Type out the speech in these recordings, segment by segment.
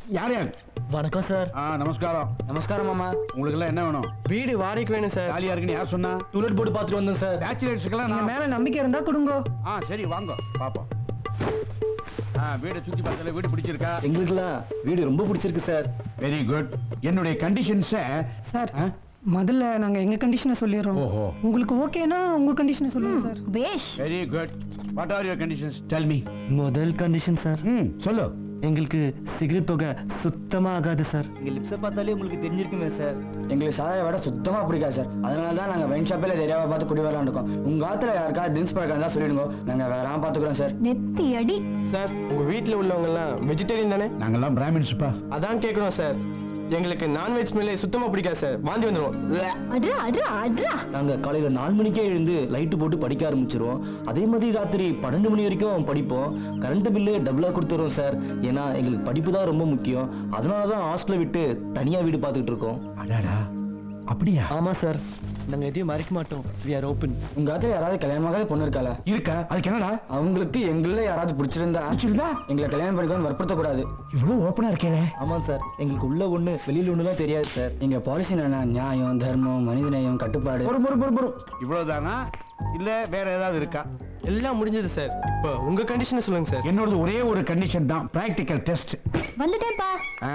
யார் யார் வணக்கம் சார் ஆ நமஸ்காரம் நமஸ்காரம் மாமா உங்களுக்கு எல்லாம் என்ன வேணும் வீடு வாடகைக்கு வேணும் சார் ஜாலியா இருக்குன்னு யார் சொன்னா டூலெட் போர்டு பார்த்துட்டு வந்தோம் சார் பேச்சுலர்ஸுக்கெல்லாம் நீங்க நான் மேல நம்பிக்கை இருந்தா கொடுங்க ஆ சரி வாங்க பாப்போம் ஆ வீடை சுத்தி பார்த்தல வீடு பிடிச்சிருக்கா எங்களுக்குலாம் வீடு ரொம்ப பிடிச்சிருக்கு சார் வெரி குட் என்னுடைய கண்டிஷன்ஸை சார் முதல்ல நாங்க எங்க கண்டிஷனை சொல்லிடுறோம் ஓஹோ. உங்களுக்கு ஓகேனா உங்க கண்டிஷனை சொல்லுங்க சார் பேஷ் very good what are your conditions tell me முதல் கண்டிஷன் சார் ம் சொல்லு எங்களுக்கு சிகரெட் புகை சுத்தமா ஆகாது சார் எங்க லிப்ஸை பார்த்தாலே உங்களுக்கு தெரிஞ்சிருக்குமே சார் எங்களுக்கு சாராய விட சுத்தமா பிடிக்காது சார் அதனால தான் நாங்க வைன் ஷாப்பில் தெரியாம பார்த்து குடி வரலாம்னு இருக்கோம் உங்க ஆத்துல யாருக்கா ட்ரிங்க்ஸ் பழக்கம் தான் சொல்லிடுங்க நாங்க வேற பாத்துக்கிறோம் சார் நெத்தி அடி சார் உங்க வீட்ல உள்ளவங்க எல்லாம் வெஜிடேரியன் தானே நாங்கெல்லாம் பிராமின்ஸ்ப்பா அதான் கேட்குறோம் சார் எங்களுக்கு நான்வெஜ் ஸ்மெல்லே சுத்தமா பிடிக்காது சார் வாந்தி வந்துடும் அட்ரா அட்ரா அட்ரா நாங்க காலையில நாலு மணிக்கே எழுந்து லைட்டு போட்டு படிக்க ஆரம்பிச்சிருவோம் அதே மாதிரி ராத்திரி பன்னெண்டு மணி வரைக்கும் படிப்போம் கரண்ட் பில்லு டபுளா கொடுத்துருவோம் சார் ஏன்னா எங்களுக்கு படிப்பு தான் ரொம்ப முக்கியம் அதனால தான் ஹாஸ்டலை விட்டு தனியா வீடு பார்த்துக்கிட்டு இருக்கோம் அடாடா அப்படியா ஆமா சார் நாங்க எதையும் மறைக்க மாட்டோம் வி ஆர் ஓப்பன் உங்க ஆத்துல யாராவது கல்யாணமாகாத பொண்ணு இருக்கால இருக்கா அதுக்கு என்னடா அவங்களுக்கு எங்கள யாராவது பிடிச்சிருந்தா பிடிச்சிருந்தா? எங்களை கல்யாணம் பண்ணிக்கணும் வற்புறுத்த கூடாது இவ்வளவு ஓப்பனா இருக்கே ஆமா சார் எங்களுக்கு உள்ள ஒண்ணு வெளியில ஒண்ணுலாம் தெரியாது சார் எங்க பாலிசி என்ன நியாயம் தர்மம் மனிதநேயம் கட்டுப்பாடு ஒரு முறை முறை முறை இவ்வளவுதானா இல்ல வேற ஏதாவது இருக்கா எல்லாம் முடிஞ்சது சார் இப்போ உங்க கண்டிஷனை சொல்லுங்க சார் என்னோடது ஒரே ஒரு கண்டிஷன் தான் பிராக்டிக்கல் டெஸ்ட் வந்துட்டேன்ப்பா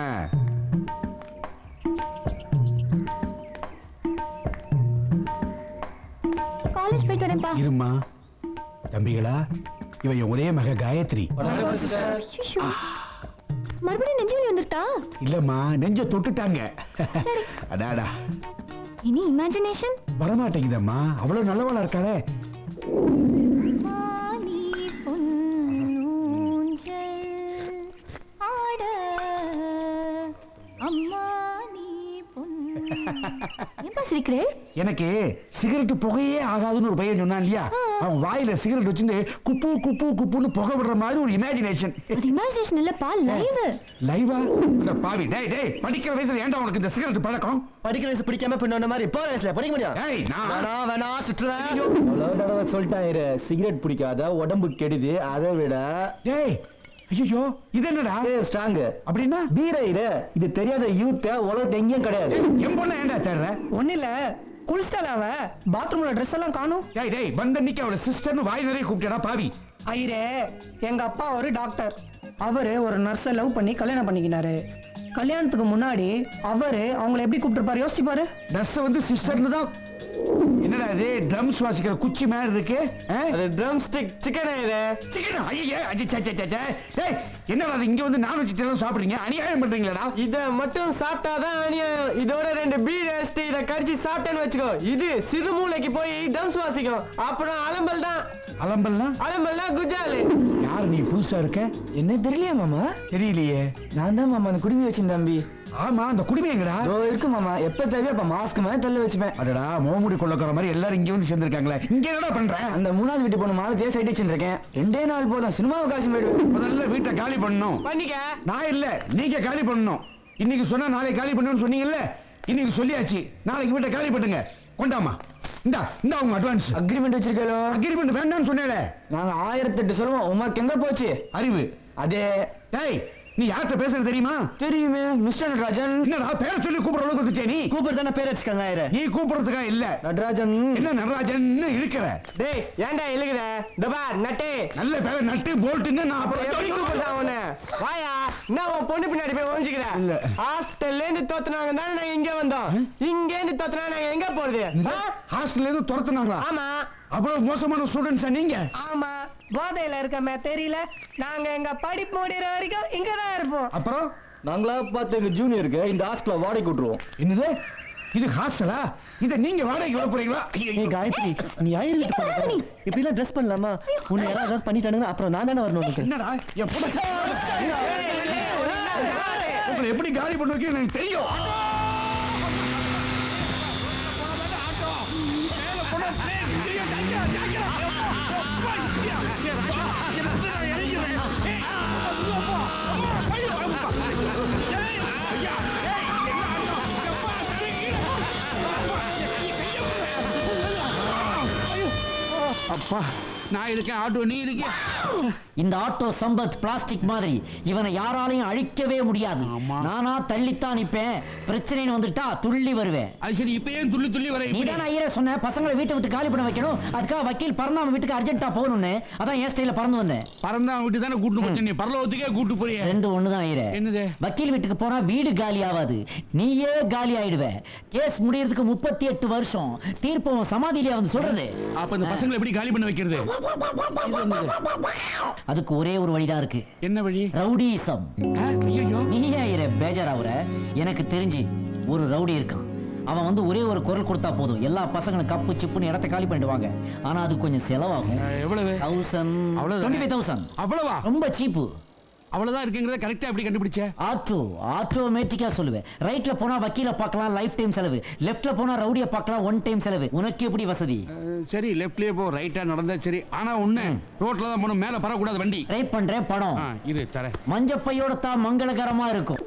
காலேஜ் போயிட்டு வரேன்ப்பா இருமா தம்பிகளா இவ என் ஒரே மக காயத்ரி ஐயோ. மறுபடியும் நெஞ்சு வலி வந்துட்டா இல்லம்மா நெஞ்ச தொட்டுட்டாங்க அடாடா இனி இமேஜினேஷன் வரமாட்டேங்குதம்மா அவ்வளவு நல்லவளா இருக்காளே மானி பொன்னூஞ்சல் ஆட அம்மா நீ பொன் ஏன்பா சிரிக்கிறேன் எனக்கு சிகரெட் புகையே ஆகாதுன்னு ஒரு பையன் சொன்னான் இல்லையா அவன் வாயில சிகரெட் வச்சுட்டு குப்பு குப்பு குப்புன்னு புகை விடுற மாதிரி ஒரு இமேஜினேஷன் அது இமேஜினேஷன் இல்லப்பா லைவ் லைவா இந்த பாவி டேய் டேய் படிக்கிற வயசுல ஏன்டா உனக்கு இந்த சிகரெட் பழக்கம் படிக்கிற வயசு பிடிக்காம பின்ன மாதிரி போற வயசுல படிக்க முடியும் ஏய் நான் வேணா வேணா சுற்றுவேன் அவ்வளவு தடவை சொல்லிட்டாரு சிகரெட் பிடிக்காத உடம்பு கெடுது அதை விட டேய் ஐயோ இது என்னடா ஸ்ட்ராங் அப்படின்னா பீரைரு இது தெரியாத யூத்த உலகத்து எங்கேயும் கிடையாது என் பொண்ணை ஏன்டா தேடுற ஒண்ணு இல்ல குளிச்சிட்டால அவ பாத்ரூம்ல ட்ரெஸ் எல்லாம் காணும் டேய் டேய் வந்தன்னைக்கு அவளை சிஸ்டர்னு வாய் நிறைய கூப்பிட்டா பாவி ஐரே எங்க அப்பா ஒரு டாக்டர் அவரு ஒரு நர்ஸை லவ் பண்ணி கல்யாணம் பண்ணிக்கினாரு கல்யாணத்துக்கு முன்னாடி அவரு அவங்கள எப்படி கூப்பிட்டுருப்பாரு யோசிச்சு பாரு ட்ரெஸ் வந்து சிஸ்டர்னு தான் என்னடா இது ட்ரம்ஸ் வாசிக்கிற குச்சி மாதிரி இருக்கு ஆ? அது ட்ரம் ஸ்டிக் சிக்கன் இது சிக்கன் ஐயே அஜி சே சே, சே சே டேய் என்னடா இது இங்க வந்து நான் வச்சுட்டு சாப்பிடுறீங்க அநியாயம் பண்றீங்களா இத மட்டும் சாப்பிட்டாதான் அநியாயம் இதோட ரெண்டு பீர் அடிச்சுட்டு இத கடிச்சு சாப்பிட்டேன்னு வச்சுக்கோ இது சிறுமூளைக்கு போய் ட்ரம்ஸ் வாசிக்கும் அப்புறம் அலம்பல் தான் அலம்பல்லாம் அலம்பல் தான் குஜாலு யார் நீ புதுசா இருக்க என்ன தெரியலையா மாமா தெரியலையே நான் தான் மாமா அந்த குடுமி வச்சேன் தம்பி ஆமா அந்த குடும்பம் எங்கடா இதோ இருக்கு மாமா எப்ப தேவையோ அப்ப மாஸ்க் மேல தள்ள வச்சுப்பேன் அடடா மோமுடி கொள்ளக்கிற மாதிரி எல்லாரும் இங்க வந்து சேர்ந்திருக்காங்களே இங்க என்னடா பண்ற அந்த மூணாவது வீட்டு பொண்ணு மாலத்தையே சைட் வச்சுருக்கேன் ரெண்டே நாள் போதும் சினிமாவுக்கு காசு போயிடுவேன் முதல்ல வீட்டை காலி பண்ணணும் பண்ணிக்க நான் இல்ல நீங்க காலி பண்ணணும் இன்னைக்கு சொன்னா நாளைக்கு காலி பண்ணணும்னு சொன்னீங்கல்ல இன்னைக்கு சொல்லியாச்சு நாளைக்கு வீட்டை காலி பண்ணுங்க கொண்டாமா இந்தா இந்தா உங்க அட்வான்ஸ் அக்ரிமெண்ட் வச்சிருக்கோ அக்ரிமெண்ட் வேண்டாம்னு சொன்னேல நாங்க ஆயிரத்தி எட்டு சொல்லுவோம் உமக்கு எங்க போச்சு அறிவு அதே டேய் நீ யார்கிட்ட பேசுறது தெரியுமா தெரியுமே மிஸ்டர் நடராஜன் என்னடா பேர் சொல்லி கூப்பிடுற அளவுக்கு வந்துட்டே நீ கூப்பிட்டு தானே பேர் வச்சுக்காங்க ஆயிர நீ கூப்பிடுறதுக்கா இல்ல நடராஜன் என்ன நடராஜன் இருக்கிற டேய் ஏன்டா இழுகுற தபா நட்டே நல்ல பேர் நட்டு போல்ட்டுன்னு நான் எப்படி அப்புறம் கூப்பிடுறா உன்னை? வாயா என்ன உன் பொண்ணு பின்னாடி போய் ஒழிஞ்சுக்கிற இல்ல. ஹாஸ்டல்ல இருந்து தோத்துனாங்க தானே நாங்க இங்க வந்தோம் இங்க இருந்து தோத்துனா நாங்க எங்க போறது ஆ? ஹாஸ்டல்ல இருந்து துரத்துனாங்களா ஆமா அவ்வளவு மோசமான ஸ்டூடெண்ட்ஸா நீங்க ஆமா போதையில இருக்கமே தெரியல நாங்க எங்க படிப்பு முடிகிற வரைக்கும் இங்கதான் இருப்போம் அப்புறம் நாங்களா பார்த்து எங்க ஜூனியருக்கு இந்த ஹாஸ்டல வாடகை விட்டுருவோம் என்னது இது ஹாஸ்டலா இத நீங்க வாடகைக்கு விட போறீங்களா ஏய் காயத்ரி நீ ஆயிரம் வீட்டு போற இப்படி எல்லாம் ட்ரெஸ் பண்ணலாமா உன்னை யாராவது ஏதாவது பண்ணிட்டானுங்க அப்புறம் நான் தானே வரணும் உனக்கு என்னடா என் பொண்ணு உங்களை எப்படி காலி பண்ண வைக்க எனக்கு தெரியும் அப்பா நான் இருக்கேன் ஆட்டோ நீ இருக்கியா இந்த ஆட்டோ சம்பத் பிளாஸ்டிக் மாதிரி இவனை யாராலையும் அழிக்கவே முடியாது ஆமா. நானா தள்ளித்தான் நிப்பேன் பிரச்சனைன்னு வந்துட்டா துள்ளி வருவேன் அது சரி இப்ப ஏன் துள்ளி துள்ளி வர நீ இப்படி? தான் ஐயரே சொன்ன பசங்களை வீட்டை விட்டு காலி பண்ண வைக்கணும் அதுக்காக வக்கீல் பரந்தாம வீட்டுக்கு அர்ஜென்ட்டா போகணும்னு அதான் என் ஸ்டைல பறந்து வந்தேன் பறந்தான் விட்டு தானே கூட்டு போச்சு நீ பரலோகத்துக்கே கூட்டு போறிய ரெண்டு ஒண்ணுதான் ஐயரே என்னது? வக்கீல் வீட்டுக்கு போனா வீடு காலி ஆகாது நீயே காலி ஆயிடுவ கேஸ் முடியறதுக்கு முப்பத்தி எட்டு வருஷம் தீர்ப்பு உன் சமாதியிலே வந்து சொல்றது அப்ப இந்த பசங்களை எப்படி காலி பண்ண வைக்கிறது இது என்னது? அதுக்கு ஒரே ஒரு வழிதான் இருக்கு என்ன வழி ரவுடிசம் ஆ, ஐயையோ. நீ ஏன் ஐயரே பேஜாராவுற எனக்கு தெரிஞ்சு ஒரு ரவுடி இருக்கான் அவன் வந்து ஒரே ஒரு குரல் கொடுத்தா போதும் எல்லா பசங்களும் கப்பு சிப்புன்னு இடத்த காலி பண்ணிடுவாங்க ஆனா அது கொஞ்சம் செலவாகும் ஆ, எவ்வளவு தௌசண்ட் அவ்வளவுதானே? டுவெண்ட்டி ஃபைவ் தௌசண்ட் அவ்வளவா ரொம்ப சீப்பு அவ்வளவுதான் இருக்குங்கிறத கரெக்டா எப்படி கண்டுபிடிச்ச ஆட்டோ ஆட்டோமேட்டிக்கா சொல்லுவேன் ரைட்ல போனா வக்கீல பார்க்கலாம் லைஃப் டைம் செலவு லெஃப்ட்ல போனா ரவுடிய பார்க்கலாம் ஒன் டைம் செலவு உனக்கு எப்படி வசதி அஹ், சரி லெஃப்ட்லயே போ ரைட்டா நடந்தா சரி ஆனா ஒண்ணு ரோட்ல தான் போகணும் மேல பறக்கூடாது வண்டி ட்ரை பண்றேன் படம் ஆ, இரு தரேன் மஞ்சப்பையோட தான் மங்களகரமா இருக்கும்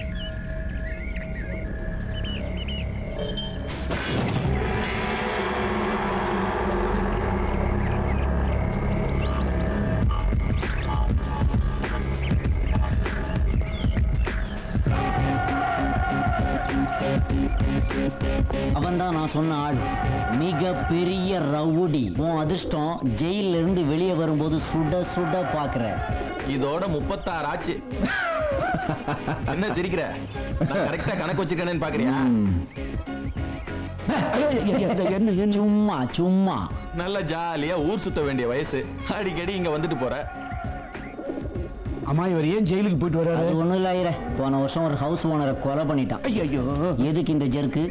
அவன் தான் நான் சொன்ன ஆள் மிக பெரிய ரவுடி உன் அதிர்ஷ்டம் ஜெயில இருந்து வெளியே வரும்போது சுட சுட பாக்குற இதோட முப்பத்தாறு ஆச்சு என்ன சிரிக்கிற நான் கரெக்டா கணக்கு வச்சிருக்கேன்னு பாக்குறியா சும்மா சும்மா நல்ல ஜாலியா ஊர் சுத்த வேண்டிய வயசு அடிக்கடி இங்க வந்துட்டு போற அம்மா இவர் ஏன் ஜெயிலுக்கு போயிட்டு அது வராரு ஒண்ணும் இல்ல ஐயரே போன வருஷம் ஒரு ஹவுஸ் ஓனரை கொலை பண்ணிட்டான் ஐயோ எதுக்கு இந்த ஜெர்க்கு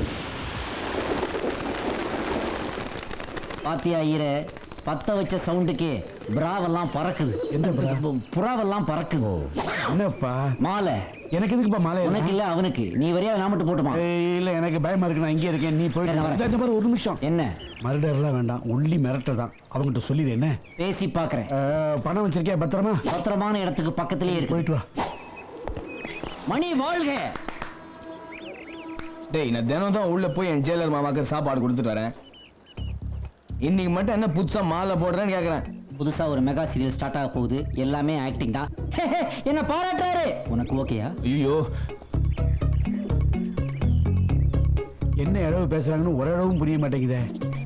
பாத்தியா ஐயரே பத்த வச்ச சவுண்டுக்கே பிராவெல்லாம் பறக்குது எந்த bra? புறாவெல்லாம் பறக்குது என்னப்பா மாலை எனக்கு எதுக்குப்பா மாலை உனக்கு இல்ல அவனுக்கு நீ வரையா நான் மட்டும் போட்டுமா ஏய், இல்ல எனக்கு பயமா இருக்கு நான் இங்கே இருக்கேன் நீ போயிட்டு சரி, நான் வரேன். இந்த- இந்த பாரு, ஒரு நிமிஷம் என்ன மருடர்லாம் வேண்டாம் ஒல்லி மிரட்டல் தான் அவங்ககிட்ட சொல்லிடு என்ன பேசி பாக்குறேன் அஹ், பணம் வச்சிருக்கியா பத்திரமா பத்திரமான இடத்துக்கு பக்கத்திலேயே இருக்கு போயிட்டு வா மணி வாழ்க டேய் நான் தினம் தான் உள்ள போய் என் ஜெயிலர் மாமாக்கு சாப்பாடு கொடுத்துட்டு வரேன் இன்னைக்கு மட்டும் என்ன புதுசா மாலை போடுறேன்னு கேக்குறேன் புதுசா ஒரு மெகா சீரியல் ஸ்டார்ட் ஆக போகுது எல்லாமே ஆக்டிங் தான் என்ன பாராட்டுறாரு உனக்கு ஓகேயா ஐயோ என்ன இழவு பேசுறாங்கன்னு ஒரு இழவும் புரிய மாட்டேங்குதே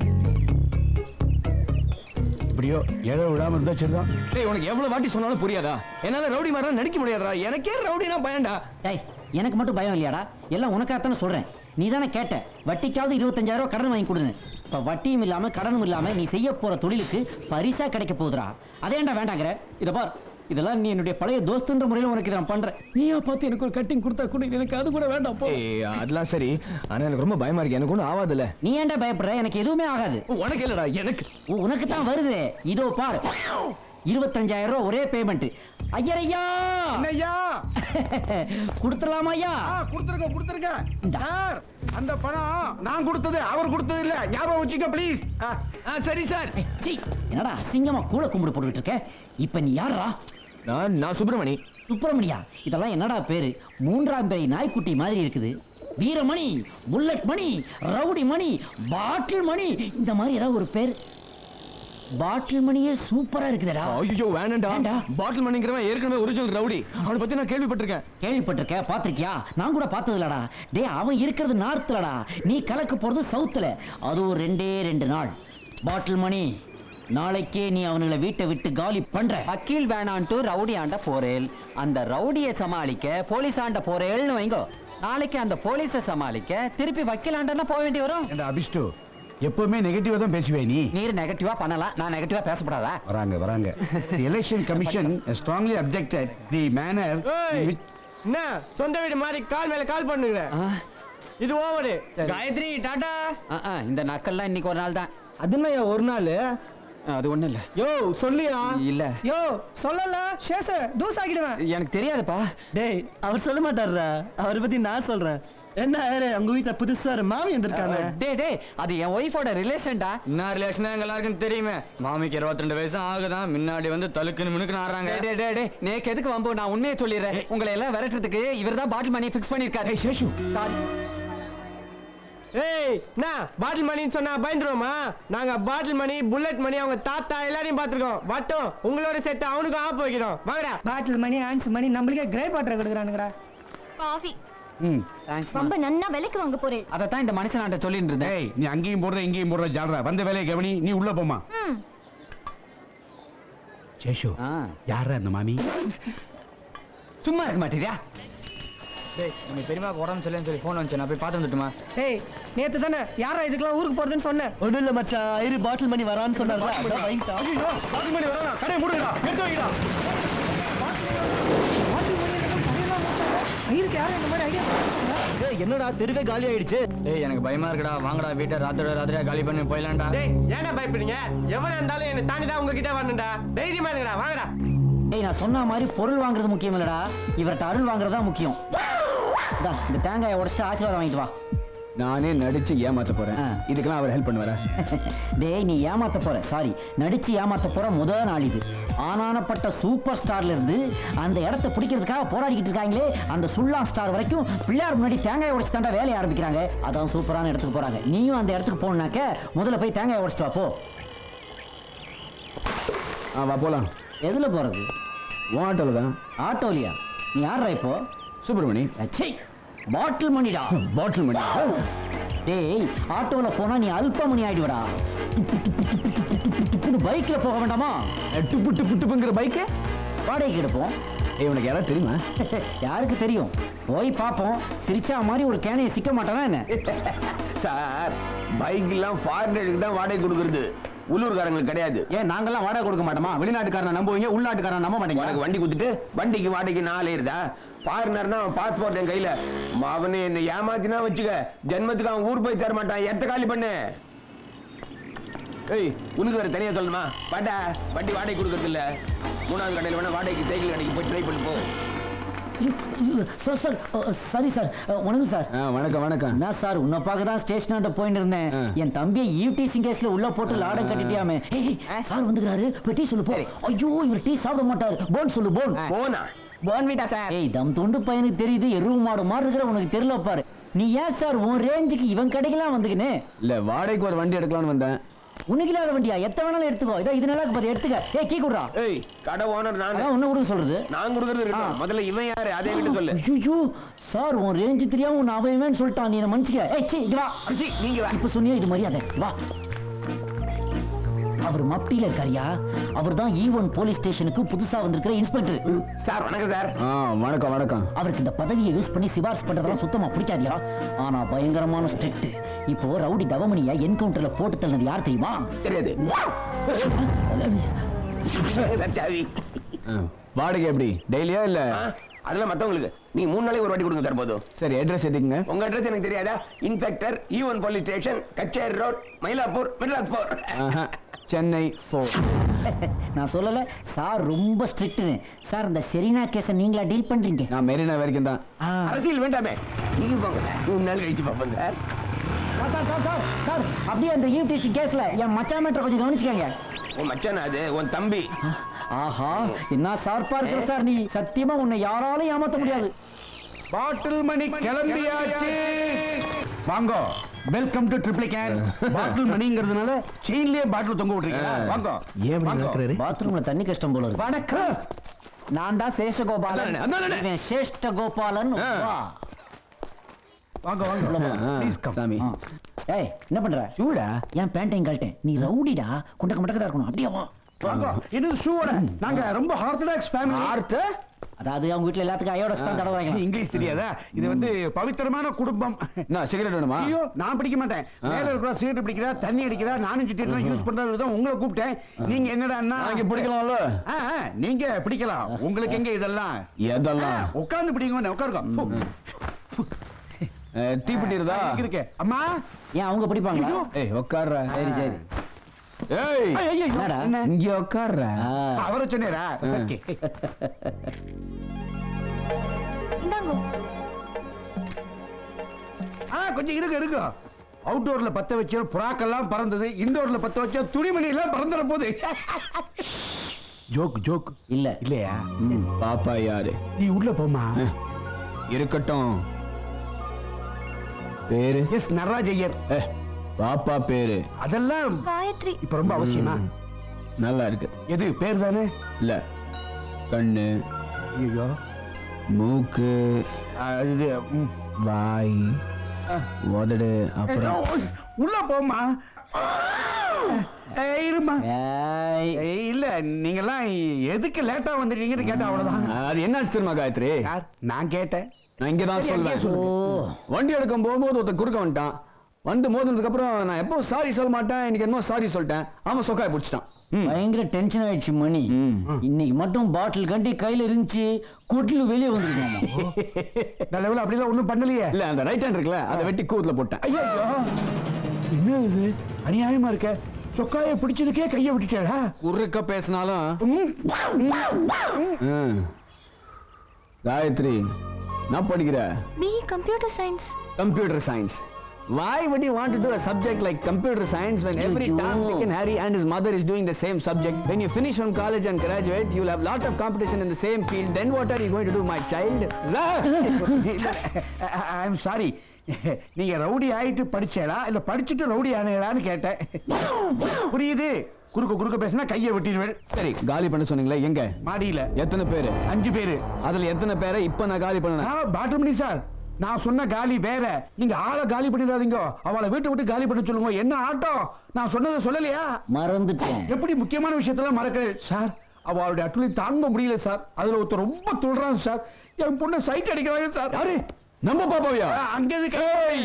இப்படியோ இழவு விடாம இருந்தா சரிதான் டேய் உனக்கு எவ்வளவு வாட்டி சொன்னாலும் புரியாதா என்னால ரவுடி மாதிரி நடிக்க முடியாதா எனக்கே ரவுடினா பயன்டா டேய் எனக்கு மட்டும் பயம் இல்லையாடா எல்லாம் உனக்காகத்தானே சொல்றேன் நீ தானே கேட்ட வட்டிக்காவது இருபத்தஞ்சாயிரம் ரூபாய் கடன் வாங்கி கொடுன்னு இப்ப வட்டியும் இல்லாம கடனும் இல்லாம நீ செய்ய போற தொழிலுக்கு பரிசா கிடைக்க போகுதுடா அதேண்டா வேண்டாங்கிற இத பார் இதெல்லாம் நீ என்னுடைய பழைய தோஸ்துன்ற முறையில் உனக்கு நான் பண்றேன் நீயா பார்த்து எனக்கு ஒரு கட்டிங் கொடுத்தா கூட எனக்கு அது கூட வேண்டாம் போ ஏய் அதெல்லாம் சரி ஆனா எனக்கு ரொம்ப பயமா இருக்கு எனக்கு ஒன்றும் ஆகாதுல்ல நீ ஏன்டா பயப்படுற எனக்கு எதுவுமே ஆகாது உனக்கு இல்லடா எனக்கு உ- உனக்கு தான் வருது இதோ பாரு இருபத்தஞ்சாயிரம் ரூபாய் ஒரே பேமெண்ட் ஐயரையா ஐயா கொடுத்துடலாமா ஐயா கொடுத்துருங்க கொடுத்துருங்க இந்தா. சார் அந்த பணம் நான் கொடுத்தது அவர் கொடுத்தது இல்ல ஞாபகம் வச்சுக்க ப்ளீஸ் சரி சார் ஏய், சீ, என்னடா அசிங்கமா கூட கும்பிடு போட்டுட்டு இருக்க இப்ப நீ யாரா நான் நான் சுப்பிரமணி சுப்பிரமணியா இதெல்லாம் என்னடா பேரு மூன்றாம் பிறை நாய்க்குட்டி மாதிரி இருக்குது Veeramani bullet Mani rowdy Mani bottle Mani இந்த மாதிரி ஏதாவது ஒரு பேர் பாட்டில் மணியே சூப்பரா இருக்குதுடா ஐயோ வேணாம்டா வேண்டா. பாட்டில் மணிங்கிறவன் ஏற்கனவே ஒரிஜினல் ரவுடி அவனை பத்தி நான் கேள்விப்பட்டிருக்கேன் கேள்விப்பட்டிருக்க பாத்திருக்கியா நான் கூட பார்த்தது இல்லடா டேய் அவன் இருக்கிறது நார்த்லடா நீ கலக்க போறது சவுத்துல அது ஒரு ரெண்டே ரெண்டு நாள் பாட்டில் மணி நாளைக்கே நீ அவனுங்களை வீட்டை விட்டு காலி பண்ற வக்கீல் வேணான்ட்டு ரவுடி ஆண்ட போறேல் அந்த ரவுடியை சமாளிக்க போலீஸ் ஆண்ட போறேல்னு வைங்கோ நாளைக்கு அந்த போலீஸை சமாளிக்க திருப்பி வக்கீல் ஆண்டனா போக வேண்டி வரும் ஏண்டா அபிஷ்டு எப்பவுமே நெகட்டிவா தான் பேசுவே நீ நீர் நெகட்டிவா பண்ணலாம் நான் நெகட்டிவா பேசப்படாதா வராங்க வராங்க election commission strongly objected the manner என்ன சொந்த வீடு மாதிரி கால் மேல கால் பண்ணுங்க இது ஓவரு காயத்ரி டாடா ஆ, ஆ, இந்த நக்கல்லாம் இன்னைக்கு ஒரு நாள் தான் அது என்ன ஒரு நாள் அது ஒண்ணும் இல்ல யோ சொல்லியா இல்ல யோ சொல்லல சேச தூஸ் ஆக்கிடுவேன் எனக்கு தெரியாதுப்பா டேய் அவர் சொல்ல மாட்டாருடா அவரை பத்தி நான் சொல்றேன் என்ன ஆயிரு, உங்க வீட்டுல புதுசா ஒரு மாமி வந்திருக்காங்க டே டே அது என் ஒய்ஃபோட ரிலேஷன்டா என்ன ரிலேஷனா எங்க எல்லாருக்கும் தெரியுமே மாமிக்கு இருபத்தி ரெண்டு வயசு ஆகுதான் முன்னாடி வந்து தலுக்குன்னு மினுக்குன்னு ஆடுறாங்க டே டே டே நேக்கு எதுக்கு வம்பு நான் உண்மையை சொல்லிடுறேன் உங்களை எல்லாம் விரட்டுறதுக்கு இவர் தான் பாட்டில் மணி ஃபிக்ஸ் பண்ணிருக்காரு சேஷு சாரி ஏய் என்ன பாட்டில் மணின்னு சொன்னா பயந்துருவோமா நாங்க பாட்டில் மணி புல்லட் மணி அவங்க தாத்தா எல்லாரையும் பார்த்திருக்கோம் வட்டும் உங்களோட செட்டு அவனுக்கும் ஆப்பு வைக்கிறோம் வாங்கடா பாட்டில் மணி ஆன்ஸ் மணி நம்மளுக்கே கிரே வாட்டர் கொடுக்குறானுங்கடா காஃபி ம் தேங்க்ஸ் ரொம்ப நன்னா விலைக்கு வாங்க போறேன் அதைத்தான் இந்த மனுஷனாட்ட சொல்லிட்டு இருந்தேன் ஏய் நீ அங்கேயும் போடுற இங்கேயும் போடுற ஜாடுற வந்த வேலையை கவனி நீ உள்ள போமா ம் சேஷு ஆ யாரா அந்த மாமி சும்மா இருக்க மாட்டேறியா டேய் நம்ம பெரியமாக்கு உடம்பு சரியில்லைன்னு சொல்லி ஃபோன் வந்துச்சு நான் போய் பார்த்து வந்துட்டுமா ஏய் நேத்து தானே யாரா இதுக்கெல்லாம் ஊருக்கு போறதுன்னு சொன்னேன் ஒன்றும் இல்லை மச்சான் ஐரு பாட்டில் மணி வரான்னு சொன்னாங்க பாத்து மணி வரலாம் கடையை மூடுடா எடுத்து வைடா ஐயருக்கு யாரும் இந்த மாதிரி ஐடியா என்னடா தெருவே காலி ஆயிடுச்சு டேய் எனக்கு பயமா இருக்குடா வாங்கடா வீட்டை ராத்திரோட ராத்திரியா காலி பண்ணி போயிடலாம்டா டேய் ஏன்டா பயப்படுறீங்க எவனா இருந்தாலும் என்ன தாண்டி தான் உங்ககிட்ட வரணும்டா தைரியமா இருங்கடா வாங்கடா ஏய் நான் சொன்ன மாதிரி பொருள் வாங்குறது முக்கியம் இல்லடா இவர்கிட்ட அருள் வாங்குறது தான் முக்கியம் இந்தா, இந்த தேங்காயை உடைச்சிட்டு ஆசீர்வாதம் வாங்கிட்டு வா நானே நடிச்சு ஏமாத்த போறேன் ஆ. இதுக்கெல்லாம் அவர் ஹெல்ப் பண்ணுவாரா டேய் நீ ஏமாத்த போற சாரி நடிச்சு ஏமாத்த போற முதல் நாள் இது ஆனானப்பட்ட சூப்பர் ஸ்டார்ல இருந்து அந்த இடத்த பிடிக்கிறதுக்காக போராடிக்கிட்டு இருக்காங்களே அந்த சுல்லா ஸ்டார் வரைக்கும் பிள்ளையார் முன்னாடி தேங்காய் உடைச்சு தாண்டா வேலையை ஆரம்பிக்கிறாங்க அதான் சூப்பரான இடத்துக்கு போறாங்க நீயும் அந்த இடத்துக்கு போகணுனாக்க முதல்ல போய் தேங்காய் உடைச்சிட்டு வா போ ஆ வா போலாம் எதுல போறது உன் ஆட்டோல தான் ஆட்டோலியா நீ யாரா இப்போ சுப்பிரமணி ச்சீ பாட்டில் மணிடா பாட்டில் மணி டேய் ஆட்டோல போனா நீ அல்பமணி ஆயிடுவடா பைக்ல போக வேண்டாமா டுப்பு டுப்பு டுப்புங்கிற பைக்கு வாடகைக்கு எடுப்போம் ஏய் உனக்கு யாராவது தெரியுமா யாருக்கு தெரியும் போய் பார்ப்போம் சிரிச்சா மாதிரி ஒரு கேனையை சிக்க மாட்டானா என்ன சார் பைக் எல்லாம் ஃபாரினருக்கு தான் வாடகை கொடுக்கறது உள்ளூர்காரங்களுக்கு கிடையாது ஏன் நாங்கெல்லாம் வாடகை கொடுக்க மாட்டோமா வெளிநாட்டுக்காரனை நம்புவீங்க உள்நாட்டுக்காரனை நம்ப மாட்டீங்க உனக்கு வண்டி கொடுத்துட்டு வண்டிக்கு வாடகைக்கு நாலு இருந்தா ஃபாரினர்னா பாஸ்போர்ட் என் கையில அவனு என்ன ஏமாத்தினா வச்சுக்க ஜென்மத்துக்கு அவன் ஊர் போய் தர மாட்டான் எத்த காலி பண்ணு ஏய் உனக்கு வேற தனியா சொல்லணுமா பாட்டா வண்டி வாடகை கொடுக்கறது இல்ல மூணாவது கடையில் வேணா வாடகைக்கு சைக்கிள் கடைக்கு போய் ட்ரை பண்ணி போ சார் சார் சரி சார் வணக்கம் சார் ஆ வணக்கம் வணக்கம் என்ன சார் உன்னை பார்க்க தான் ஸ்டேஷனாட்ட போயிட்டு இருந்தேன் ஆ. என் தம்பியை ஈவ்டீசிங் கேஸ்ல உள்ள போட்டு லாடம் கட்டிட்டியாமே ஏய், ஏய், சார் வந்துக்கிறாரு போய் டீ சொல்லு போ ஐயோ இவர் டீ சாப்பிட மாட்டாரு போன் சொல்லு போன் போனா போன்விட்டா சார் ஏய் தம் துண்டு பையனுக்கு தெரியுது எருவு மாடு மாதிரி இருக்கிற உனக்கு தெரியல பாரு நீ ஏன் சார் உன் ரேஞ்சுக்கு இவன் கடைக்கெல்லாம் வந்துக்கினே இல்ல வாடகைக்கு ஒரு வண்டி எடுக்கலாம்னு வந்தேன் உனக்கு இல்லாத வண்டியா எத்த வேணாலும் எடுத்துக்கோ இதோ இது நல்லா இருக்கு பாரு எடுத்துக்க ஏய் கீ குடுறா ஏய் கடை ஓனர் நானு அதான் உன்ன கொடுக்க சொல்றது நான் கொடுக்கறது இருக்கட்டும் முதல்ல இவன் யாரு அதே விட்டு சொல்லு ஐயோ சார் உன் ரேஞ்சு தெரியாம உன்னை அவன் சொல்லிட்டான் நீ என்ன மன்னிச்சுக்க ஏய் சீ இங்க வா அரிசி நீங்க வா இப்ப சொன்னியா இது மரியாதை வா அவர் மப்டியில இருக்காரியா அவர் தான் ஈ ஒன் போலீஸ் ஸ்டேஷனுக்கு புதுசா வந்திருக்கிற இன்ஸ்பெக்டர் சார் வணக்கம் சார் ஆ வணக்கம் வணக்கம் அவருக்கு இந்த பதவியை யூஸ் பண்ணி சிபாரிசு பண்றதெல்லாம் சுத்தமா பிடிக்காதியா ஆனா பயங்கரமான ஸ்ட்ரிக்ட் இப்போ ரவுடி தவமணிய என்கவுண்டர்ல போட்டு தள்ளது யார் தெரியுமா தெரியாது சாவி ஆ, வாடகை எப்படி டெய்லியா இல்ல ஆ, அதெல்லாம் மத்தவங்களுக்கு நீங்க மூணு நாளைக்கு ஒரு வாட்டி கொடுங்க சார் போதும் சரி அட்ரஸ் எதுக்குங்க உங்க அட்ரஸ் எனக்கு தெரியாதா inspector even police station Kutchery road Mylapore மிட்லாஸ்பூர் ஆஹா, சென்னை ஃபோர் நான் சொல்லல சார் ரொம்ப ஸ்ட்ரிக்ட்னு சார் இந்த செரினா கேஸை நீங்களா டீல் பண்றீங்க நான் மெரினா வரைக்கும் தான் அரசியல் வேண்டாமே நீங்க போங்க மூணு நாள் கழிச்சு பார்ப்போம் sir sir sir sir sir sir அப்படியே அந்த யூடிசி கேஸ்ல என் மச்சான் மேட்டரை கொஞ்சம் கவனிச்சுக்கங்க உன் மச்சான் அது உன் தம்பி ஆஹா என்ன சார்பா இருக்கிற சார் நீ சத்தியமா உன்னை யாராலும் ஏமாத்த முடியாது பாட்டில் மணி கிளம்பியாச்சு வாங்க welcome to triple can bottle மணிங்கிறதுனால செயின்லயே பாட்டில் தொங்க விட்டுருக்கீங்க வாங்க ஏன் இப்படி வாங்க. நடக்கிறாரு? பாத்ரூம்ல தண்ணி கஷ்டம் போல இருக்கு வணக்கம் நான் தான் சேஷகோபாலன் அதானே, அதானே. இவன் சேஷ்ட கோபாலன் வா. வாங்க வாங்க உள்ள போலாம். ஆ, Please come. சாமி ஆ. ஏய் என்ன பண்ற சூடா ஏன் பேண்டையும் கழட்டேன் நீ ரவுடிடா குண்டக்க மட்டக்க தான் இருக்கணும் அப்படியே வா வாங்க இது ஷூவோட நாங்க ரொம்ப ஆர்த்தடாக்ஸ் ஃபேமிலி ஆர்த்த அதாவது அவங்க வீட்ல எல்லாத்துக்கும் அயோடஸ் தான் தடவை இங்கிலீஷ் தெரியாதா இது வந்து பவித்திரமான குடும்பம் என்ன சிகரெட் வேணுமா ஐயோ நான் பிடிக்க மாட்டேன் மேல இருக்கிற சிகரெட் பிடிக்கிறா தண்ணி அடிக்கிறா நானும் சிட்டி யூஸ் பண்றது தான் உங்களை கூப்பிட்டேன் நீங்க என்னடான்னா நாங்க பிடிக்கலாம்ல ஆ, ஆ, நீங்க பிடிக்கலாம் உங்களுக்கு எங்க இதெல்லாம் எதெல்லாம் உட்கார்ந்து பிடிங்க உட்காருங்க டீ பிட்டிருதா இருக்கு அம்மா ஏன் அவங்க பிடிப்பாங்களா ஏய் உட்கார்ற சரி சரி ஏய் ஐயோ, ஐயோ, என்னடா? என்ன? இங்க உட்கார்ற ஆ. அவரை சொன்னீரா ஓகே இந்தாங்க ஆ கொஞ்சம் இருங்க இருங்க அவுட்டோர்ல பத்த வச்ச புறாக்கெல்லாம் பறந்தது இன்டோர்ல பத்த வச்ச துணிமணி எல்லாம் பறந்துற போது ஜோக் ஜோக் இல்ல இல்லையா ம், பாப்பா யாரு நீ உள்ள போமா இருக்கட்டும் பேரு எஸ் நடராஜ் ஐயர் ஏ, பாப்பா பேரு அதெல்லாம் காயத்ரி இப்ப ரொம்ப அவசியமா நல்லா இருக்கு எது பேர் தானே இல்ல கண்ணு ஐயோ மூக்கு இது ம். வாய் உதடு அப்புறம் உள்ள போமா ஏய், இருமா ஏய், ஏய், இல்ல நீங்கெல்லாம் எதுக்கு லேட்டா வந்துட்டீங்கன்னு கேட்டா அவ்வளவுதான் அது என்னாச்சு தெரியுமா காயத்ரி யார்? நான் கேட்டேன் நான் இங்க தான் சரி, அங்கேயே சொல்வேன் சொல்லுங்க. வண்டி எடுக்கும் போகும்போது ஒருத்தன் குறுக்க வந்துட்டான் வந்து மோதினதுக்கு அப்புறம் நான் எப்போ சாரி சொல்ல மாட்டேன் இன்னைக்கு என்ன சாரி சொல்லிட்டேன் அவன் சொக்காய பிடிச்சிட்டான் ம். பயங்கர டென்ஷன் ஆயிடுச்சு மணி இன்னைக்கு மட்டும் பாட்டில் கட்டி கையில இருந்துச்சு குட்டில் வெளியே வந்துருக்காமா நல்ல வேளை அப்படிலாம் ஒண்ணும் பண்ணலையே இல்ல அந்த ரைட் ஹேண்ட் இருக்குல்ல அதை வெட்டி கூத்துல போட்டேன் ஐயோ என்ன இது அநியாயமா இருக்க சொக்காய பிடிச்சதுக்கே கைய விட்டுட்டேடா குறுக்க பேசினாலும் ம், ம், ம். காயத்ரி நான் படிக்கிற B computer science computer science. Why would you want to do a subject like computer science when every Ayyo. Tom, Dick and Harry and his mother is doing the same subject? When you finish from college and graduate, you'll have lot of competition in the same field. Then what are you going to do, my child? I am sorry நீங்க rowdy ஆயிட்டு படிச்சேடா இல்ல படிச்சுட்டு rowdy ஆனேடான்னு கேட்டேன் புரியுது குறுக்க குறுக்க பேசினா கையை வெட்டிடுவேன் சரி காலி பண்ண சொன்னீங்களே எங்க மாடியில எத்தனை பேரு அஞ்சு பேரு அதுல எத்தனை பேரை இப்ப நான் காலி பண்ணேன் பாட்டமணி சார் நான் சொன்ன காலி வேற நீங்க ஆளை காலி பண்ணிடாதீங்க அவளை வீட்டை விட்டு காலி பண்ண சொல்லுங்க என்ன ஆட்டம் நான் சொன்னதை சொல்லலையா மறந்துட்டேன் எப்படி முக்கியமான விஷயத்தெல்லாம் மறக்கிறேன் சார் அவளுடைய அட்டுளி தாங்க முடியல சார் அதுல ஒருத்தர் ரொம்ப துள்றான் சார் என் பொண்ணை சைட் அடிக்கிறாங்க சார் யாரு நம்ம பாப்பாவியா அங்க இருக்கு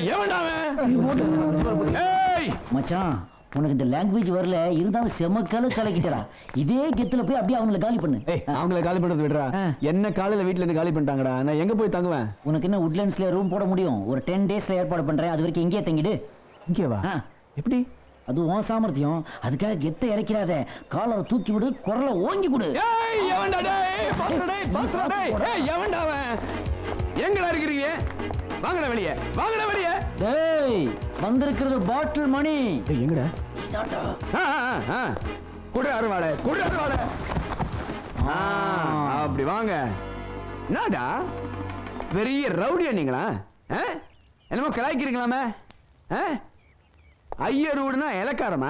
ஏய் மச்சான் உனக்கு இந்த லாங்குவேஜ் வரல இருந்தாலும் செமக்கல கலக்கிட்டா இதே கெத்துல போய் அப்படியே அவங்கள காலி பண்ணு ஏய் அவங்கள காலி பண்றது விடுறா ஆ. என்ன காலையில வீட்ல இருந்து காலி பண்ணிட்டாங்கடா நான் எங்க போய் தங்குவேன் உனக்கு என்ன உட்லண்ட்ஸ்ல ரூம் போட முடியும் ஒரு டென் டேஸ்ல ஏற்பாடு பண்றேன் அது வரைக்கும் இங்கேயே தங்கிடு இங்கே வா ஆ. எப்படி அது உன் சாமர்த்தியம் அதுக்காக கெத்த இறக்கிறாத காலை தூக்கி விடு குரலை ஓங்கி கொடு ஏய் எவன்டா டேய் பாத்துடா டேய் பாத்துடா டேய் ஏய் எவன்டா அவன் எங்கடா இருக்கிறீங்க வாங்கடா வெளிய வாங்கடா வெளிய டேய் வந்திருக்கிறது பாட்டில் மணி டேய் எங்கடா ஆ ஆ, ஆ குடு அருவாளை குடு அருவாளை ஆ அப்படி வாங்க என்னடா பெரிய ரவுடியா நீங்களா ஆ? என்னமோ கலாய்க்கிறீங்களாமே ஆ? ஐயர் வீடுனா இலக்காரமா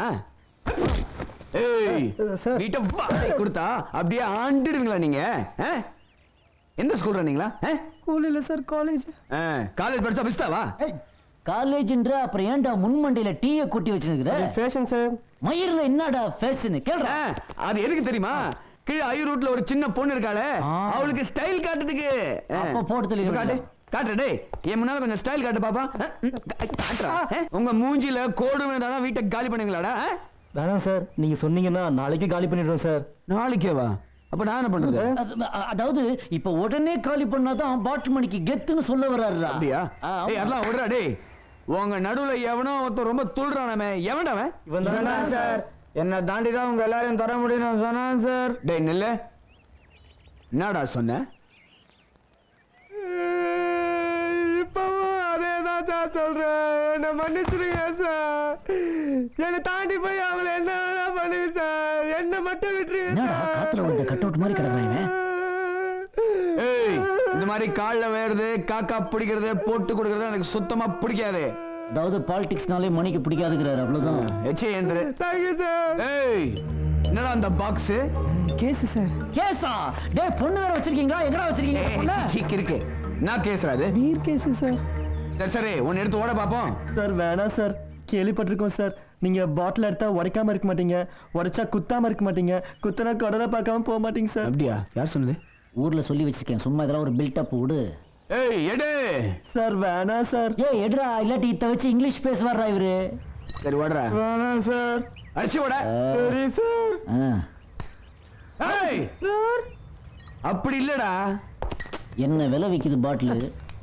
ஏய் வீட்டை வாடகை கொடுத்தா அப்படியே ஆண்டுடுவீங்களா நீங்க ஆ? எந்த ஸ்கூல் ரன்னீங்களா ஸ்கூல் இல்லை சார் காலேஜ் காலேஜ் படிச்சா பிஸ்தாவா காலேஜ்ன்ற அப்புறம் ஏன்டா முன்மண்டையில டீயை கொட்டி வச்சிருக்கிற ஃபேஷன் சார் மயிர்ல என்னடா ஃபேஷன் கேள்றா ஆ, அது எதுக்கு தெரியுமா கீழே ஐ ரூட்ல ஒரு சின்ன பொண்ணு இருக்காளே ஆ. அவளுக்கு ஸ்டைல் காட்டுறதுக்கு ஆ. அப்ப போட்டு தள்ளி இப்ப காட்டு காட்டு டேய் என் முன்னால கொஞ்சம் ஸ்டைல் காட்டு பாப்பா ஆ, ம், கா- காட்டுறா ஆ, உங்க மூஞ்சில கோடு வேண்டாம் வீட்டை காலி பண்ணுவீங்களாடா ஆ? வேணாம் சார் நீங்க சொன்னீங்கன்னா நாளைக்கு காலி பண்ணிடுறோம் சார் நாளைக்கே வா அப்ப நான் என்ன பண்றது அ- அ- அதாவது இப்ப உடனே காலி பண்ணாதான் பாட்டில் மணிக்கு கெத்துன்னு சொல்ல வர்றாருடா அப்படியா ஆ, ஆமா. டேய் அதெல்லாம் விடுறா டேய் உங்க நடுவுல எவனோ ஒருத்தன் ரொம்ப துள்றானமே எவன்டா அவன் இவன் தான் சார் என்ன தாண்டி தான் உங்க எல்லாரையும் தர முடியும் சொன்னான் சார் டேய் நில்லு என்னடா சொன்ன இப்பவும் அதே தான் சார் சொல்றேன் என்ன மன்னிச்சிருங்க சார் என்னை தாண்டி போய் அவளை என்ன வேணா பண்ணுங்க சார் என்ன மட்டும் விட்டுருங்க என்னடா காத்துல விழுந்த கட் அவுட் மாதிரி கிடக்குறான் இவன் ஏய் இந்த மாதிரி கால்ல வேறது காக்கா பிடிக்கிறது போட்டு கொடுக்கறது எனக்கு சுத்தமா பிடிக்காது அதாவது பாலிடிக்ஸ்னாலே மணிக்கு பிடிக்காதுங்கிறாரு அவ்வளவுதான் எச்சே ஏந்திரு தேங்க்யூ சார் ஏய் என்னடா அந்த பாக்ஸ் கேஸ் சார் கேஸா டேய் பொண்ணு வேற வச்சிருக்கீங்களா எங்கடா வச்சிருக்கீங்க பொண்ணு இருக்கு நான் கேசுறா அது நீர் கேஸ் சார் சரி சரி உன்னை எடுத்து ஓட பாப்போம் சார் வேணாம் சார் கேள்விப்பட்டிருக்கோம் சார் நீங்க பாட்டில் எடுத்தா உடைக்காம இருக்க மாட்டீங்க உடைச்சா குத்தாம இருக்க மாட்டீங்க குத்தனா கடலை பார்க்காம போக மாட்டீங்க சார் அப்படியா யார் சொன்னது ஊர்ல சொல்லி வச்சிருக்கேன் சும்மா இதெல்லாம் ஒரு பில்டப் விடு ஏய் எடு சார் வேணாம் சார் ஏய் எடுடா இல்லாட்டி இத்த வச்சு இங்கிலீஷ் பேசுவாரா இவரு சரி ஓடுறா வேணாம் சார் அடிச்சு ஓட சரி சார் ஆ, ஏய் அப்படி இல்லடா என்ன விலை விக்குது பாட்டில்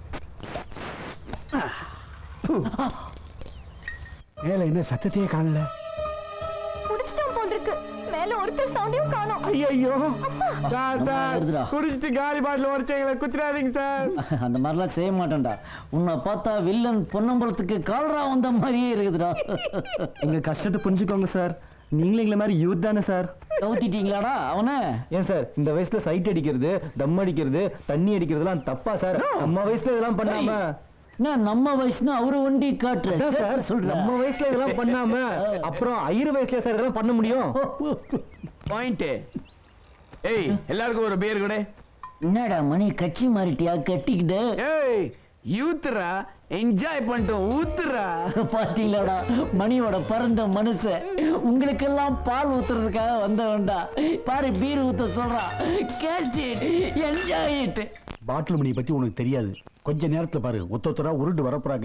மேல என்ன சத்தத்தையே காணல குடிச்சிட்டான் போல் இருக்கு மேல ஒருத்தர் சவுண்டையும் காணோம் ஐயோ சார் நம்ம சார் வருதுடா. குடிச்சிட்டு காலி பாட்டில் உடச்சவங்களை குத்துறாதீங்க சார் அந்த மாதிரிலாம் செய்ய மாட்டேன்டா உன்னை பார்த்தா வில்லன் பொன்னம்பலத்துக்கு கால்ரா வந்த மாதிரியே இருக்குதுடா எங்க கஷ்டத்தை புரிஞ்சுக்கோங்க சார் நீங்களும் எங்களை மாதிரி யூத் தானே சார் கவுத்திட்டீங்களாடா அவனை ஏன் சார் இந்த வயசுல சைட் அடிக்கிறது தம் அடிக்கிறது தண்ணி அடிக்கிறதுலாம் தப்பா சார் நம்ம வயசுல இதெல்லாம் பண்ணாம நான் நம்ம வயசுனா அவரு வண்டி காட்டுறேன் சார் சொல்றேன் நம்ம வயசுல இதெல்லாம் பண்ணாம அப்புறம் ஐயர் வயசுல சார் இதெல்லாம் பண்ண முடியும் பாயிண்ட் ஏய் எல்லாருக்கும் ஒரு பேர் கூட என்னடா மணி கட்சி மாறிட்டியா கட்டிக்கிட்டு ஏய் யூத்துரா என்ஜாய் பண்ணிட்டோம் ஊத்துறா பாத்தீங்களாடா மணியோட பறந்த மனுஷன் உங்களுக்கெல்லாம் பால் ஊத்துறதுக்காக வந்தவன்டா பாரு பீர் ஊத்த சொல்றான் catch it enjoy it bottle Mani பத்தி உனக்கு தெரியாது கொஞ்ச நேரத்துல பாரு ஒத்த ஒத்தரா உருண்டு வரப்போறாங்க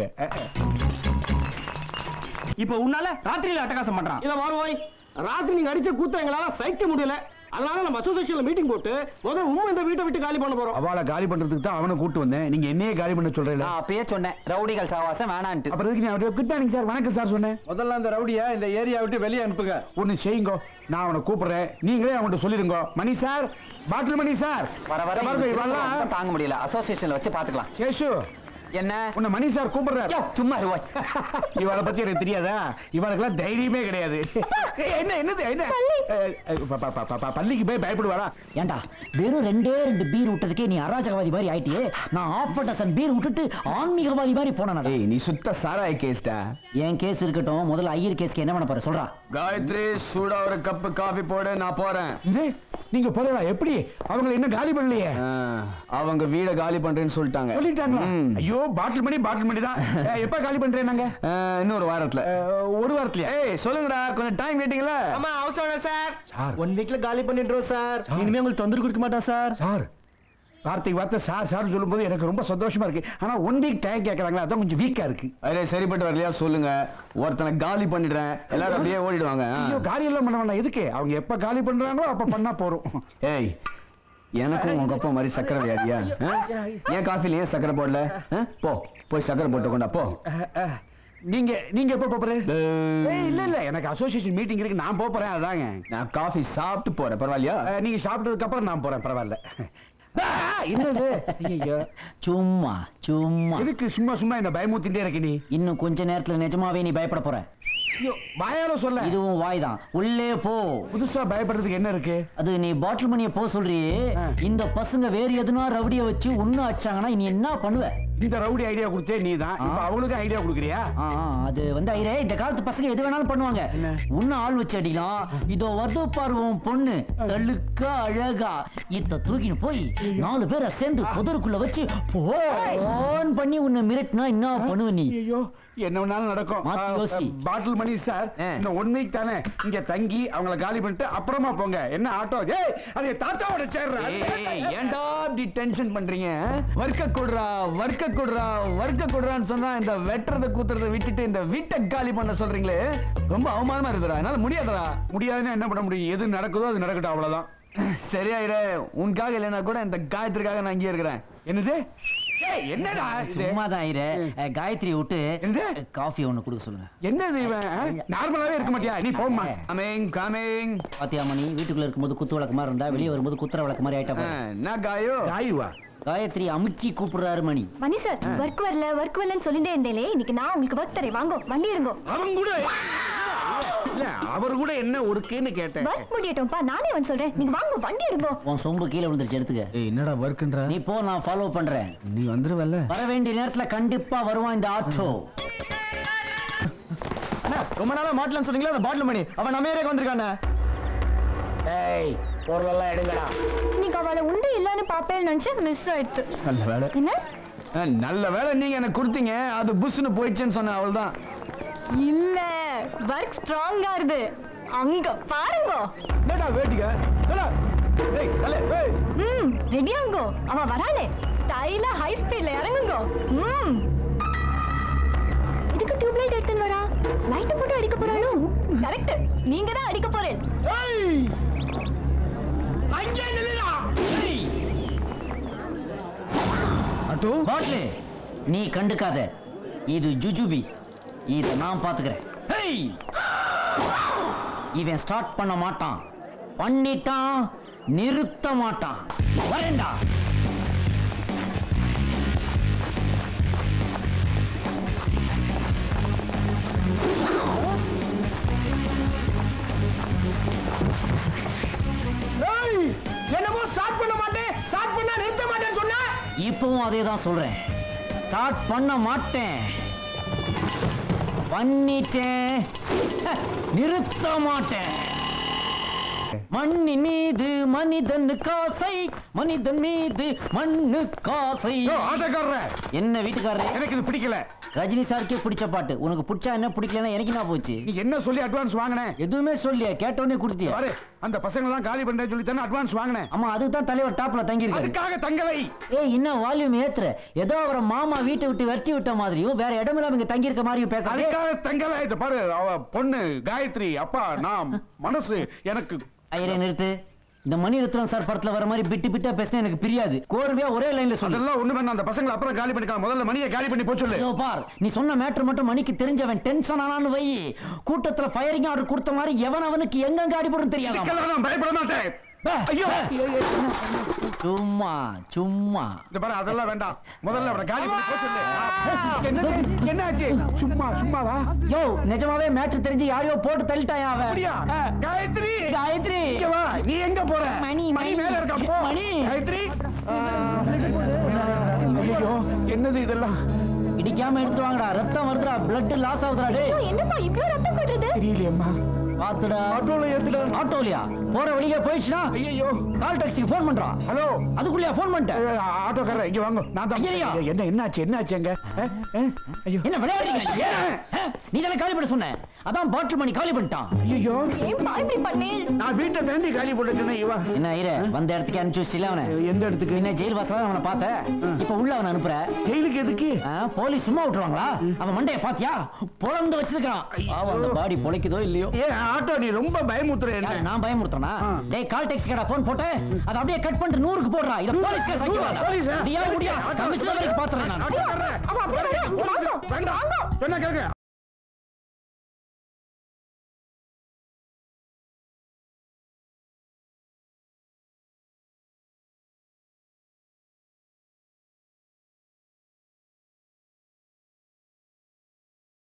இப்ப உன்னால ராத்திரியில அட்டகாசம் பண்றான் இத மாறுவாய் ராத்திரி நீங்க அடிச்ச கூத்த எங்களால சகிக்க முடியல அதனால நம்ம அசோசியேஷன்ல மீட்டிங் போட்டு முதல்ல உண்மை இந்த வீட்டை விட்டு காலி பண்ண போறோம் அவளை காலி பண்றதுக்கு தான் அவனை கூட்டு வந்தேன் நீங்க என்னையே காலி பண்ண சொல்றீங்களா நான் அப்பயே சொன்னேன் ரவுடிகள் சாவாசம் வேணான்ட்டு அப்புறம் எதுக்கு நீ அவர்கிட்ட குட் மார்னிங் சார் வணக்கம் சார் சொன்னேன் முதல்ல அந்த ரவுடிய இந்த ஏரியா விட்டு வெளியே அனுப்புங்க ஒன்னு செய்யுங்க நான் அவனை கூப்பிடுறேன் நீங்களே அவன்கிட்ட சொல்லிடுங்க மணி சார் பாட்டில் மணி சார் வர வர பாருங்க இவன் இவெல்லாம் ரொம்ப தாங்க முடியல அசோசியேஷன்ல வச்சு பாத்துக்கலாம் கேஷு என்ன உன்னை மணி சார் கூப்பிடுறாரு யோ, சும்மா இருவாய் இவளை பத்தி எனக்கு தெரியாதா இவனுக்கெல்லாம் தைரியமே கிடையாது ஏய், என்ன என்னது என்ன அஹ், அஹ், ப- ப- ப- ப- பள்ளிக்கு போய் பயப்படுவாரா ஏண்டா வெறும் ரெண்டே ரெண்டு பீர் விட்டதுக்கே நீ அராஜகவாதி மாதிரி ஆயிட்டியே நான் ஆஃப் டசன் பீர் விட்டுட்டு ஆன்மீகவாதி மாதிரி போனேன் ஏய் நீ சுத்த சாராய கேஸ்டா என் கேஸ் இருக்கட்டும் முதல்ல ஐயர் கேஸ்க்கு என்ன பண்ண போற சொல்றா காயத்ரி சூடா ஒரு கப் காபி போடு நான் போறேன் இது நீங்க போறா எப்படி அவங்களை என்ன காலி பண்ணலையே ஆ, அவங்க வீட காலி பண்றேன்னு சொல்லிட்டாங்க சொல்லிட்டாங்களா ம். ஐயோ பாட்டில் மணி பாட்டில் மணி தான் அஹ், எப்ப காலி பண்றேன் நாங்க ஆ, இன்னொரு வாரத்துல அஹ், ஒரு வாரத்துலயா ஏய் சொல்லுங்கடா கொஞ்சம் டைம் கேட்டீங்களா ஆமா அவசரம் சார் சார் ஒன் வீக்ல காலி பண்ணிடுறோம் சார் இனிமே உங்களுக்கு தொந்தரவு கொடுக்க மாட்டோம் சார் சார் வார்த்தைக்கு வார்த்தை சார் சார் சொல்லும்போது எனக்கு ரொம்ப சந்தோஷமா இருக்கு ஆனா ஒன் வீக் டைம் கேட்கறாங்களா அதான் கொஞ்சம் வீக்கா இருக்கு அதே சரிப்பட்டு வரலையா சொல்லுங்க ஒருத்தனை காலி பண்ணிடுறேன் எல்லாரும் அப்படியே ஓடிடுவாங்க ஆ. ஐயோ காலி எல்லாம் பண்ண வேண்டாம் எதுக்கு அவங்க எப்ப காலி பண்றாங்களோ அப்ப பண்ணா போறோம் ஏய் எனக்கும் உங்க அப்பா மாதிரி சக்கரை வியாதியா ஆ? ஏன் காஃபில ஏன் சக்கரை போடல ஆ? போ போய் சக்கரை போட்டு கொண்டா போ அஹ், அஹ், நீங்க நீங்க எப்ப போறேன் இல்ல இல்ல எனக்கு அசோசியேஷன் மீட்டிங் இருக்கு நான் போப் போறேன் அதாங்க நான் காஃபி சாப்பிட்டு போறேன் பரவாயில்லையா அஹ், நீங்க சாப்பிட்டதுக்கு அப்புறம் நான் போறேன் பரவாயில்ல ஆ, என்னது ஐயோ சும்மா சும்மா எதுக்கு சும்மா சும்மா என்ன பயமுத்திட்டே இருக்க நீ இன்னும் கொஞ்ச நேரத்துல நிஜமாவே நீ பயப்பட போற ஐயோ வாயால சொல்ல இதுவும் வாய் தான் உள்ளே போ புதுசா பயப்படுறதுக்கு என்ன இருக்கு அது நீ பாட்டில் மணியை போ சொல்றியே ஆ. இந்த பசங்க வேற எதுனா ரவுடிய வச்சு ஒண்ணு அடிச்சாங்கன்னா நீ என்ன பண்ணுவ இந்த ரவுடி ஐடியா கொடுத்தே நீ தான் இப்ப அவளுக்கு ஐடியா கொடுக்குறியா ஆ, ஆ, அது வந்து ஐரே இந்த காலத்து பசங்க எது வேணாலும் பண்ணுவாங்க உன்ன ஆள் வச்சு அடிக்கலாம் இதோ வருது பாருவோம் பொண்ணு தள்ளுக்கா அழகா இத்த தூக்கின்னு போய் நாலு பேரை சேர்ந்து புதருக்குள்ள வச்சு போன் பண்ணி உன்னை மிரட்டினா என்ன பண்ணுவ நீ ஐயோ என்ன வேணாலும் நடக்கும் மாத்தி யோசி. பாட்டில் மணி சார் ஆ. இந்த ஒன் வீக் தானே இங்க தங்கி அவங்கள காலி பண்ணிட்டு அப்புறமா போங்க என்ன ஆட்டோ ஏய் அது என் தாத்தாவோட சேர்றா ஏய், ஏன்டா இப்படி டென்ஷன் பண்றீங்க வர்க்க கொடுறா வர்க்க கொடுறா வர்க்க கொடுறான்னு சொன்னா இந்த வெட்டுறத கூத்துறத விட்டுட்டு இந்த வீட்டை காலி பண்ண சொல்றீங்களே ரொம்ப அவமானமா இருக்குதுடா என்னால முடியாதுடா முடியாதுன்னா என்ன பண்ண முடியும் எது நடக்குதோ அது நடக்கட்டும் அவ்வளவுதான் சரியாயிரு உனக்காக இல்லைன்னா கூட இந்த காயத்திற்காக நான் இங்கே இருக்கிறேன் என்னது ஏய் என்னடா இது சும்மா தான் ஐரே காயத்ரி விட்டு என்னது? காஃபி ஒண்ணு கொடுக்க சொல்லுங்க என்னது இவன் நார்மலாவே இருக்க மாட்டியா நீ போம்மா கமிங் கமிங் பாத்தியா மணி வீட்டுக்குள்ள இருக்கும்போது குத்து விளக்கு மாதிரி இருந்தா வெளியே வரும்போது குத்துற விளக்கு மாதிரி ஆயிட்டா பாரு. நான் காயோ ஆயுவா காயத்ரி அமுக்கி கூப்பிடுறாரு மணி மணி சார் ஒர்க் வரல ஒர்க் வரலன்னு சொல்லிட்டே இருந்தேலே இன்னைக்கு நான் உங்களுக்கு ஒர்க் தரேன் வாங்கோ வண்டி எடுங்கோ அவன் கூட இல்ல அவர் கூட என்ன ஒருக்குன்னு கேட்டேன் ஒர்க் முடியட்டும்ப்பா நானே வந்து சொல்றேன் நீங்க வாங்க வண்டி எடுங்கோ உன் சொம்பு கீழே விழுந்துருச்சு எடுத்துக்க ஏய் என்னடா ஒர்க்குன்ற நீ போ நான் ஃபாலோ பண்றேன் நீ வந்துருவல்ல வர வேண்டிய நேரத்துல கண்டிப்பா வருவான் இந்த ஆட்டோ அண்ணா ரொம்ப நாளா மாட்டலன்னு சொன்னீங்களா அந்த பாட்டில் மணி அவன் நம்ம ஏரியாக்கு வந்திருக்கானே ஏய் பொருளெல்லாம் எடுங்கடா நீங்க அவளை உண்டு இல்லன்னு பாப்பேன்னு நினைச்சு மிஸ் ஆயிடுத்து நல்ல வேலை என்ன அஹ், நல்ல வேலை நீங்க எனக்கு கொடுத்தீங்க அது புஷ்னு போயிடுச்சுன்னு சொன்னேன் அவள்தான் இல்ல ஒர்க் ஸ்ட்ராங்கா இருக்கு அங்க பாருங்க என்னடா வேட்டிக்க என்னடா டேய் தல ஏய் ம் ரெடியாங்கோ அவ வராளே ஸ்டைலா ஹை ஸ்பீட்ல இறங்குங்கோ ம் இதுக்கு டியூப் லைட் எடுத்துன்னு வரா லைட் போட்டு அடிக்க போறாளோ கரெக்ட் நீங்க தான் அடிக்க போறேன் ஆட்டோ பாட்லு நீ கண்டுக்காத இது ஜுஜுபி இத நான் பாத்துக்கிறேன் ஹேய்! இவன் ஸ்டார்ட் பண்ண மாட்டான் பண்ணிட்டான் நிறுத்த மாட்டான் வரேன்டா ஏய் என்னமோ ஸ்டார்ட் பண்ண மாட்டேன் ஸ்டார்ட் பண்ணா நிறுத்த மாட்டேன்னு சொன்ன இப்பவும் அதே தான் சொல்றேன் ஸ்டார்ட் பண்ண மாட்டேன் பண்ணிட்டேன் நிறுத்த மாட்டேன் மண்ணின் மீது மனிதன் காசை மனிதன் மீது மண்ணு காசை ஆட்டக்காரர் என்ன வீட்டுக்காரரே எனக்கு இது பிடிக்கல ரஜினி சாருக்கே பிடிச்ச பாட்டு உனக்கு பிடிச்சா என்ன பிடிக்கலன்னா எனக்கு என்ன போச்சு நீ என்ன சொல்லி அட்வான்ஸ் வாங்கினேன் எதுவுமே சொல்லியா கேட்டோடனே கொடுத்தியா பாரு அந்த பசங்க எல்லாம் காலி பண்றேன்னு சொல்லி தானே அட்வான்ஸ் வாங்கினேன் ஆமா அதுக்கு தான் தலைவர் டாப்ல தங்கி இருக்காரு அதுக்காக தங்கலை ஏய் இன்னும் வால்யூம் ஏத்துற ஏதோ அவரை மாமா வீட்டை விட்டு வெட்டி விட்ட மாதிரியும் வேற இடம் இல்லாம இங்க தங்கி இருக்க மாதிரியும் பேசாதே அதுக்காக தங்கலை இத பாரு அவ பொண்ணு காயத்ரி அப்பா நான் மனசு எனக்கு ஐயரே நிறுத்து இந்த மணிரத்னம் சார் படத்துல வர மாதிரி பிட்டு பிட்டா பேசினா எனக்கு பிரியாது கோர்வையா ஒரே லைன்ல சொல்லு அதெல்லாம் ஒண்ணு வேணாம் அந்த பசங்களை அப்புறம் காலி பண்ணிக்கலாம் முதல்ல மணியை காலி பண்ணி போச்சு சொல்லு இதோ பார் நீ சொன்ன மேட்டர் மட்டும் மணிக்கு தெரிஞ்சவன் டென்ஷன் ஆனான்னு வை கூட்டத்துல ஃபயரிங் ஆர்டர் கொடுத்த மாதிரி எவன் அவனுக்கு எங்கெங்க அடிபடும் தெரியாது இதுக்கெல்லாம் நான் பயப்பட மாட்டேன் ஐயோ சும்மா சும்மா இந்த பாரு அதெல்லாம் வேண்டாம் முதல்ல அவனை காலி பண்ணி போச்சு சொல்லு என்னது என்ன ஆச்சு சும்மா சும்மாவா யோ நிஜமாவே மேட்டர் தெரிஞ்சு யாரையோ போட்டு தள்ளிட்டாயா அவன் அப்படியா காயத்ரி காயத்ரி இங்க வா நீ எங்க போற மணி, மணி மணி. மேல இருக்கான் போ மணி. காயத்ரி ஐயோ என்னது இதெல்லாம் இடிக்காம எடுத்து வாங்கடா ரத்தம் வருதுடா பிளட் லாஸ் ஆகுதுடா டேய் என்னப்பா இவ்ளோ ரத்தம் கொட்டுது தெரியலையம்மா பாத்துடா ஆட்டோல ஏத்துடா ஆட்டோலியா போற வழியே போயிடுச்சுனா ஐயோ கால் டாக்ஸிக்கு ஃபோன் பண்றான் ஹலோ அதுக்குள்ளயா ஃபோன் பண்ணிட்டேன் ஆட்டோக்காரர் இங்க வாங்க நான் தான் ஐயையோ. என்ன என்னாச்சு என்னாச்சு எங்க ஐயோ என்ன விளையாடுறீங்க நீ தானே காலி பண்ண சொன்ன அதான் பாட்டில் மணி காலி பண்ணிட்டான் ஐயோ ஏன்பா இப்படி பண்ணேன் நான் வீட்டை தாண்டி காலி போட்டுட்டேன் இவா என்ன இரு வந்த இடத்துக்கு அனுப்பிச்சு வச்சில அவனை எந்த இடத்துக்கு என்ன ஜெயில் வாசல அவனை பார்த்த இப்ப உள்ள அவனை அனுப்புற ஜெயிலுக்கு எதுக்கு ஆ, போலீஸ் சும்மா விட்டுருவாங்களா அவன் மண்டைய பாத்தியா பொழந்து வச்சிருக்கான் அவன் அந்த பாடி பொழைக்குதோ இல்லையோ ஏ ஆட்டோ நீ ரொம்ப பயமுத்துற யாரு, என்ன நான் பயமுறுத்தனா ஆ. டேய் கால் டாக்ஸி கடா போன் போட்டு அதை அப்படியே கட் பண்ணிட்டு நூறுக்கு போடுறா இத போலீஸ் கேஸ் ஆக்கி வாடா போலீஸா? முடியா முடியா கமிஷனர் வரைக்கும் பாத்துறேன் நான் ஆட்டோக்காரர். அவன் அப்படியே வரான். வாங்க. வேண்டாம். சொன்னா கேளுங்க